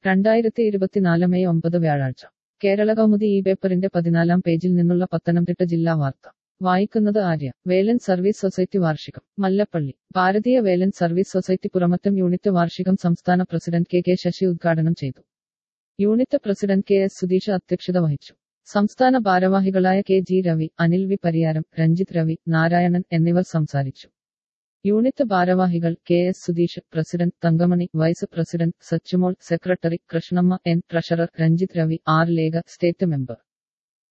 രണ്ടായിരത്തി ഇരുപത്തിനാല് മെയ് ഒമ്പത് വ്യാഴാഴ്ച കേരള കൗമുദി ഈ പേപ്പറിന്റെ പതിനാലാം പേജിൽ നിന്നുള്ള പത്തനംതിട്ട ജില്ലാ വാർത്ത വായിക്കുന്നത് ആര്യ വേലൻ സർവീസ് സൊസൈറ്റി വാർഷികം Mallappally Bharatiya Velan service society Puramattam unit വാർഷികം സംസ്ഥാന പ്രസിഡന്റ് കെ കെ ശശി ഉദ്ഘാടനം ചെയ്തു unit president K S Sudheesha അധ്യക്ഷത വഹിച്ചു സംസ്ഥാന ഭാരവാഹികളായ K G Ravi Anil V Pariyaram Ranjith Ravi Narayanan എന്നിവർ സംസാരിച്ചു യൂണിറ്റ് ഭാരവാഹികൾ K S Sudheesh president Thankamani vice president Sachumol secretary Krishnamma N treasurer Ranjith Ravi R Lekha state member